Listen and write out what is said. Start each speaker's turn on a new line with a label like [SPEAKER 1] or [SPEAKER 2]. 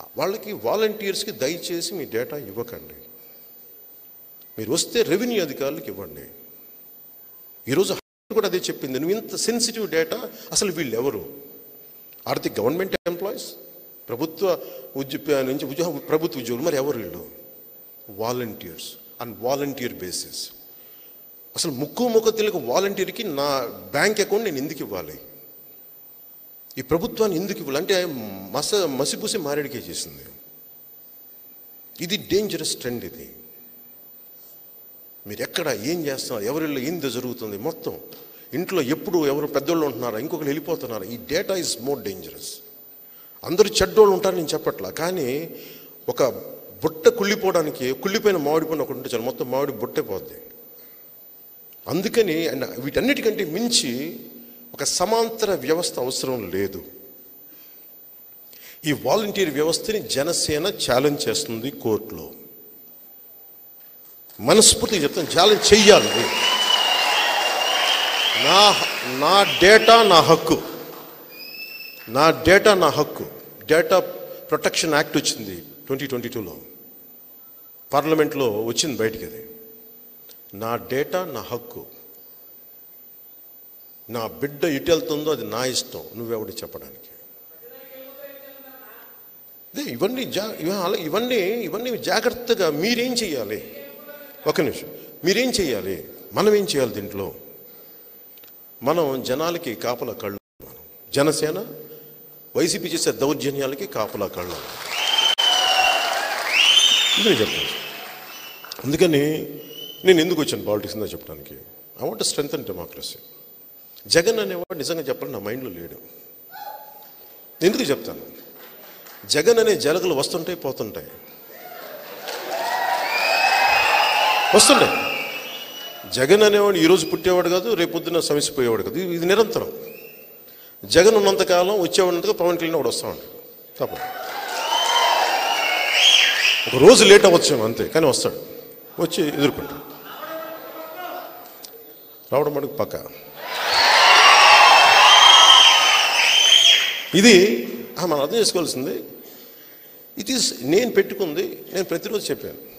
[SPEAKER 1] వాళ్ళకి వాలంటీర్స్కి దయచేసి మీ డేటా ఇవ్వకండి మీరు వస్తే రెవెన్యూ అధికారులకు ఇవ్వండి ఈరోజు హైకోర్టు కూడా అదే చెప్పింది నువ్వు ఇంత సెన్సిటివ్ డేటా అసలు వీళ్ళు ఎవరు ఆర్ ది గవర్నమెంట్ ఎంప్లాయీస్ ప్రభుత్వ ఉద్యోగ నుంచి ఉద్యోగ ప్రభుత్వ ఉద్యోగులు మరి ఎవరు వీళ్ళు వాలంటీర్స్ అండ్ వాలంటీర్ బేసిస్ అసలు ముక్కు ముక్క తెలియక వాలంటీర్కి నా బ్యాంక్ అకౌంట్ నేను ఎందుకు ఇవ్వాలి ఈ ప్రభుత్వాన్ని ఎందుకు ఇవ్వాలి అంటే మస మసిపూసి మారేడికే చేసింది ఇది డేంజరస్ ట్రెండ్ ఇది మీరు ఎక్కడ ఏం చేస్తున్నారు ఎవరిలో ఏంది జరుగుతుంది మొత్తం ఇంట్లో ఎప్పుడు ఎవరు పెద్దోళ్ళు ఉంటున్నారా ఇంకొకరు వెళ్ళిపోతున్నారా ఈ డేటా ఇస్ మోర్ డేంజరస్ అందరూ చెడ్డోళ్ళు ఉంటారు నేను చెప్పట్లా కానీ ఒక బుట్ట కుళ్ళిపోవడానికి కుళ్ళిపోయిన మామిడి పండు ఒకటి ఉంటే చాలు మొత్తం మామిడి బుట్టే పోద్ది అందుకని అండ్ వీటన్నిటికంటే మించి ఒక సమాంతర వ్యవస్థ అవసరం లేదు ఈ వాలంటీర్ వ్యవస్థని జనసేన ఛాలెంజ్ చేస్తుంది కోర్టులో మనస్ఫూర్తిగా చెప్తాను ఛాలెంజ్ చెయ్యాలి నా నా డేటా నా హక్కు నా డేటా నా హక్కు డేటా ప్రొటెక్షన్ యాక్ట్ వచ్చింది ట్వంటీ ట్వంటీ టూలో పార్లమెంట్లో వచ్చింది బయటికి అది నా డేటా నా హక్కు నా బిడ్డ ఇటు వెళ్తుందో అది నా ఇష్టం నువ్వెవడి చెప్పడానికి ఇదే ఇవన్నీ జా ఇవ- అలా- ఇవన్నీ ఇవన్నీ జాగ్రత్తగా మీరేం చేయాలి ఒక నిమిషం మీరేం చేయాలి మనం ఏం చేయాలి దీంట్లో మనం జనాలకి కాపలా కళ్ళు మనం జనసేన వైసీపీ చేసే దౌర్జన్యాలకి కాపలా కళ్ళు ఇది నేను చెప్తాను అందుకని నేను ఎందుకు వచ్చాను పాలిటిక్స్ ఉందో చెప్పడానికి I want strength and democracy Jagan అనేవాడు నిజంగా చెప్పాలి నా మైండ్లో లేడు ఎందుకు చెప్తాను జగన్ అనే జలగలు వస్తుంటాయి పోతుంటాయి వస్తుంటాయి జగన్ అనేవాడు ఈరోజు పుట్టేవాడు కాదు రేపొద్దున సమసిపోయేవాడు కాదు ఇది- ఇది నిరంతరం జగన్ ఉన్నంతకాలం వచ్చేవాడినంతగా పవన్ కళ్యాణ్ కూడా వస్తా ఉంటాడు తప్ప ఒక రోజు లేట్ అవ్వచ్చు అంతే కానీ వస్తాడు వచ్చి ఎదుర్కొంటాడు రావడం మనకు పక్క ఇది ఆ, మనం అర్థం చేసుకోవాల్సింది ఇట్ ఈస్ నేను పెట్టుకుంది నేను ప్రతిరోజు చెప్పాను